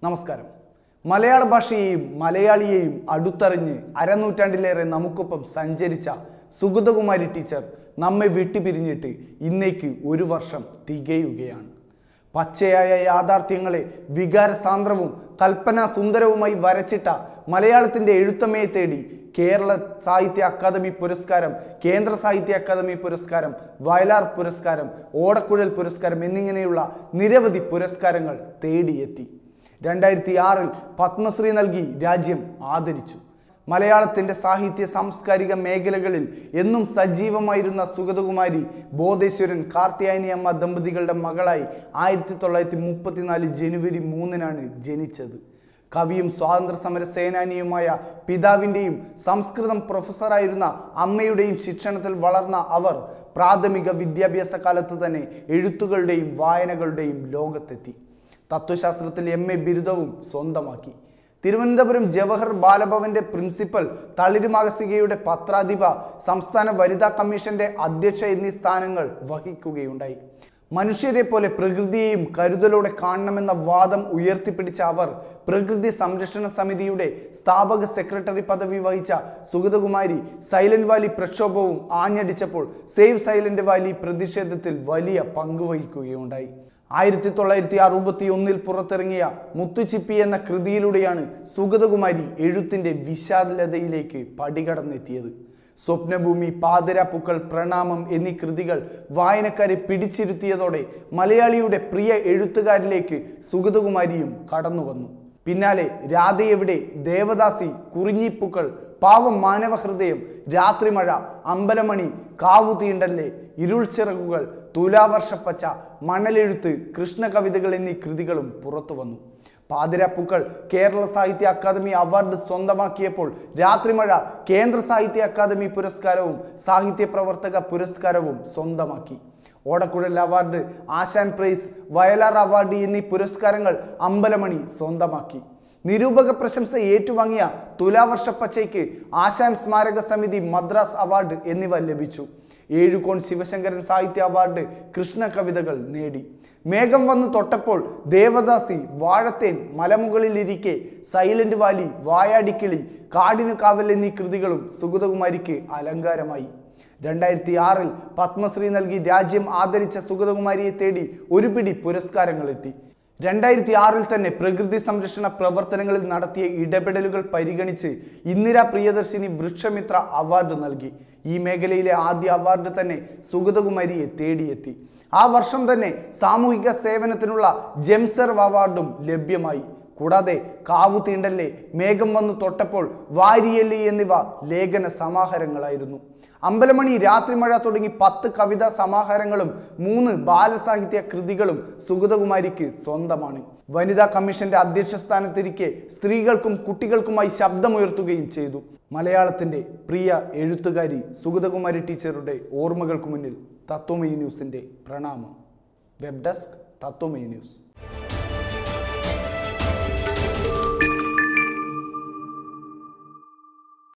നമസ്കാരം മലയാള ഭാഷയെയും മലയാളിയെയും അടുത്തറിഞ്ഞ് അരനൂറ്റാണ്ടിലേറെ നമുക്കൊപ്പം സഞ്ചരിച്ച സുഗതകുമാരി ടീച്ചർ നമ്മെ വിട്ടുപിരിഞ്ഞിട്ട് ഇന്നേക്ക് ഒരു വർഷം തികയുകയാണ് പച്ചയായ യാഥാർത്ഥ്യങ്ങളെ വികാരസാന്ദ്രവും കൽപ്പനാ സുന്ദരവുമായി വരച്ചിട്ട മലയാളത്തിൻ്റെ എഴുത്തമ്മയെ തേടി കേരള സാഹിത്യ അക്കാദമി പുരസ്കാരം കേന്ദ്ര സാഹിത്യ അക്കാദമി പുരസ്കാരം വയലാർ പുരസ്കാരം ഓടക്കുഴൽ പുരസ്കാരം എന്നിങ്ങനെയുള്ള നിരവധി പുരസ്കാരങ്ങൾ തേടിയെത്തി രണ്ടായിരത്തി ആറിൽ പത്മശ്രീ നൽകി രാജ്യം ആദരിച്ചു മലയാളത്തിൻ്റെ സാഹിത്യ സാംസ്കാരിക മേഖലകളിൽ എന്നും സജീവമായിരുന്ന സുഗതകുമാരി ബോധേശ്വരൻ കാർത്തിയായനി അമ്മ ദമ്പതികളുടെ മകളായി ആയിരത്തി തൊള്ളായിരത്തി മുപ്പത്തിനാല് ജനുവരി മൂന്നിനാണ് ജനിച്ചത് കവിയും സ്വാതന്ത്ര്യ സമര സേനാനിയുമായ പിതാവിൻ്റെയും സംസ്കൃതം പ്രൊഫസറായിരുന്ന അമ്മയുടെയും ശിക്ഷണത്തിൽ വളർന്ന അവർ പ്രാഥമിക വിദ്യാഭ്യാസ കാലത്ത് തന്നെ എഴുത്തുകളുടെയും വായനകളുടെയും ലോകത്തെത്തി തത്വശാസ്ത്രത്തിൽ എം എ ബിരുദവും സ്വന്തമാക്കി തിരുവനന്തപുരം ജവഹർ ബാലഭവന്റെ പ്രിൻസിപ്പൽ തളിരുമാകസികയുടെ പത്രാധിപ സംസ്ഥാന വനിതാ കമ്മീഷന്റെ അധ്യക്ഷ എന്നീ സ്ഥാനങ്ങൾ വഹിക്കുകയുണ്ടായി മനുഷ്യരെ പോലെ പ്രകൃതിയെയും കരുതലോടെ കാണണമെന്ന വാദം ഉയർത്തിപ്പിടിച്ച അവർ പ്രകൃതി സംരക്ഷണ സമിതിയുടെ സ്ഥാപക സെക്രട്ടറി പദവി വഹിച്ച സുഗതകുമാരി സൈലന്റ് വാലി പ്രക്ഷോഭവും ആഞ്ഞടിച്ചപ്പോൾ സേവ് സൈലന്റ് വാലി പ്രതിഷേധത്തിൽ വലിയ പങ്കുവഹിക്കുകയുണ്ടായി ആയിരത്തി തൊള്ളായിരത്തി അറുപത്തി ഒന്നിൽ പുറത്തിറങ്ങിയ മുത്തുച്ചിപ്പി എന്ന കൃതിയിലൂടെയാണ് സുഗതകുമാരി എഴുത്തിന്റെ വിശാലതയിലേക്ക് പടികടന്നെത്തിയത് സ്വപ്നഭൂമി പാതിരാപ്പൂക്കൾ പ്രണാമം എന്നീ കൃതികൾ വായനക്കാരെ പിടിച്ചിരുത്തിയതോടെ മലയാളിയുടെ പ്രിയ എഴുത്തുകാരിലേക്ക് സുഗതകുമാരിയും കടന്നു വന്നു പിന്നാലെ രാധയെവിടെ ദേവദാസി കുറിഞ്ഞിപ്പൂക്കൾ പാവം മാനവഹൃദയം രാത്രിമഴ അമ്പലമണി കാവു തീണ്ടല്ലേ ഇരുൾച്ചിറകുകൾ തുലാവർഷപ്പച്ച മണലെഴുത്ത് കൃഷ്ണകവിതകൾ എന്നീ കൃതികളും പുറത്തു വന്നു പാതിരാപ്പൂക്കൾ കേരള സാഹിത്യ അക്കാദമി അവാർഡ് സ്വന്തമാക്കിയപ്പോൾ രാത്രിമഴ കേന്ദ്ര സാഹിത്യ അക്കാദമി പുരസ്കാരവും സാഹിത്യ പ്രവർത്തക പുരസ്കാരവും സ്വന്തമാക്കി Odakkuzhal award Asan prize Vayalar award എന്നീ പുരസ്കാരങ്ങൾ അമ്പലമണി സ്വന്തമാക്കി നിരൂപക പ്രശംസ ഏറ്റുവാങ്ങിയ തുലാവർഷപ്പച്ചയ്ക്ക് ആശാൻ സ്മാരക സമിതി മദ്രാസ് അവാർഡ് എന്നിവ ലഭിച്ചു ഏഴുകോൺ ശിവശങ്കരൻ സാഹിത്യ അവാർഡ് കൃഷ്ണ കവിതകൾ നേടി മേഘം വന്നു തൊട്ടപ്പോൾ ദേവദാസി വാഴത്തേൻ മലമുകളിലിരിക്കെ സൈലന്റ് വാലി വായാടിക്കിളി കാടിനു കാവൽ എന്നീ കൃതികളും സുഗതകുമാരിക്ക് അലങ്കാരമായി രണ്ടായിരത്തി ആറിൽ പത്മശ്രീ നൽകി രാജ്യം ആദരിച്ച സുഗതകുമാരിയെ തേടി ഒരു പിടി പുരസ്കാരങ്ങൾ എത്തി രണ്ടായിരത്തി ആറിൽ തന്നെ പ്രകൃതി സംരക്ഷണ പ്രവർത്തനങ്ങളിൽ നടത്തിയ ഇടപെടലുകൾ പരിഗണിച്ച് ഇന്ദിര പ്രിയദർശിനി വൃക്ഷമിത്ര അവാർഡ് നൽകി ഈ മേഖലയിലെ ആദ്യ അവാർഡ് തന്നെ സുഗതകുമാരിയെ തേടിയെത്തി ആ വർഷം തന്നെ സാമൂഹിക സേവനത്തിനുള്ള ജെംസർവ് അവാർഡും ലഭ്യമായി കൂടാതെ കാവു തീണ്ടല്ലേ മേഘം വന്നു തൊട്ടപ്പോൾ വാരിയല്ലി എന്നിവ ലേഖന സമാഹാരങ്ങളായിരുന്നു അമ്പലമണി രാത്രിമഴ തുടങ്ങി പത്ത് കവിതാ സമാഹാരങ്ങളും മൂന്ന് ബാലസാഹിത്യ കൃതികളും സുഗതകുമാരിക്ക് സ്വന്തമാണ് വനിതാ കമ്മീഷന്റെ അധ്യക്ഷ സ്ഥാനത്തിരിക്കെ സ്ത്രീകൾക്കും കുട്ടികൾക്കുമായി ശബ്ദമുയർത്തുകയും ചെയ്തു മലയാളത്തിന്റെ പ്രിയ എഴുത്തുകാരി സുഗതകുമാരി ടീച്ചറുടെ ഓർമ്മകൾക്ക് മുന്നിൽ തത്വമയി ന്യൂസിന്റെ പ്രണാമം വെബ് ഡെസ്ക് തത്വമയി ന്യൂസ്